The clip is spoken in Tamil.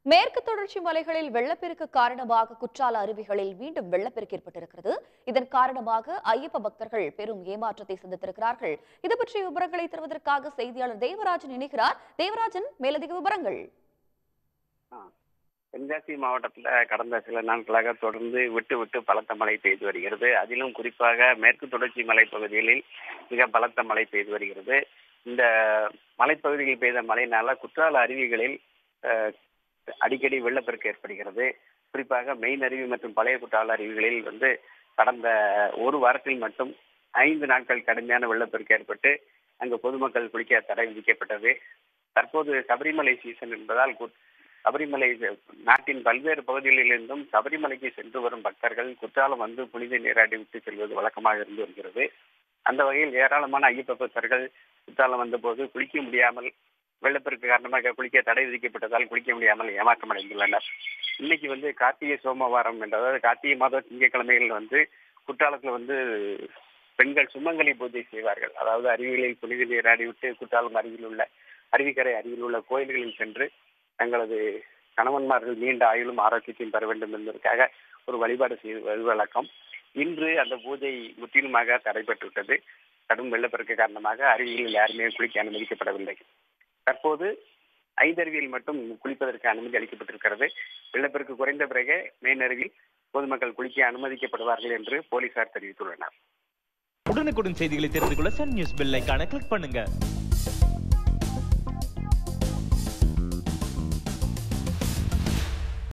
மேற்கு தொடர்ச்சி மலைகளில் வெள்ளப்பெருக்கு காரணமாக குற்றால அருவிகளில் மீண்டும் வெள்ளப்பெருக்கு ஏற்பட்டிருக்கிறது இதன் காரணமாக ஐயப்ப பக்தர்கள் பெரும் ஏமாற்றத்தை சந்தித்திருக்கிறார்கள் இது பற்றிய விவரங்களை தருவதற்காக செய்தியாளர் தேவராஜன் இணைகிறார் தேவராஜன் மேலதிக விவரங்கள் தென்காசி மாவட்டத்தில் கடந்த சில நாட்களாக தொடர்ந்து விட்டு விட்டு பலத்த மழை பெய்து வருகிறது அதிலும் குறிப்பாக மேற்கு தொடர்ச்சி மலைப்பகுதிகளில் மிக பலத்த மழை பெய்து வருகிறது இந்த மலைப்பகுதியில் பெய்த மழையினால குற்றால அருவிகளில் அஹ், அடிக்கடி வெள்ளப்பெருக்கு ஏற்படுகிறது குறிப்பாக மெயின் அருவி மற்றும் பழைய குற்றால அருவிகளில் வந்து கடந்த ஒரு வாரத்தில் மட்டும் ஐந்து நாட்கள் கடுமையான வெள்ளப்பெருக்கு ஏற்பட்டு அங்கு பொதுமக்கள் குளிக்க தடை விதிக்கப்பட்டது தற்போது சபரிமலை சீசன் என்பதால் கு- சபரிமலை நாட்டின் பல்வேறு பகுதிகளிலிருந்தும் சபரிமலைக்கு சென்று வரும் பக்தர்கள் குற்றாலம் வந்து புனித நீராடி விட்டு செல்வது வழக்கமாக இருந்து வருகிறது அந்த வகையில் ஏராளமான ஐயப்ப பக்தர்கள் குற்றாலம் வந்தபோது குளிக்க முடியாமல் வெள்ளப்பெருக்கு காரணமாக குளிக்க தடை விதிக்கப்பட்டதால் குளிக்க முடியாமல் ஏமாற்றம் அடைந்துள்ளனர் இன்னைக்கு வந்து கார்த்திகை சோமவாரம் என்ற அதாவது கார்த்திகை மாத திங்கட்கிழமைகள் வந்து குற்றாலத்தில் வந்து பெண்கள் சுமங்கலி பூஜை செய்வார்கள் அதாவது அருவிகளில் புனித நீராடி விட்டு குற்றாலம் அருகில் உள்ள அருவிக்கரை அருகில் உள்ள கோயில்களில் சென்று தங்களது கணவன்மார்கள் நீண்ட ஆயுளும் ஆரோக்கியத்தையும் பெற வேண்டும் என்பதற்காக ஒரு வழிபாடு செய்வது வழக்கம் இன்று அந்த பூஜை முற்றிலுமாக தடைபட்டுவிட்டது கடும் வெள்ளப்பெருக்கு காரணமாக அருவிகளில் யாருமே குளிக்க அனுமதிக்கப்படவில்லை தற்போது ஐந்தருவியில் மட்டும் குளிப்பதற்கு அனுமதி அளிக்கப்பட்டிருக்கிறது வெள்ளப்பெருக்கு குறைந்த பிறகு மெயின் அருவியில் பொதுமக்கள் குளிக்க அனுமதிக்கப்படுவார்கள் என்று போலீசார் தெரிவித்துள்ளனர் உடனுக்குடன் செய்திகளை தெரிந்து கொள்ள சன் நியூஸ் பெல் ஐகானை கிளிக் பண்ணுங்க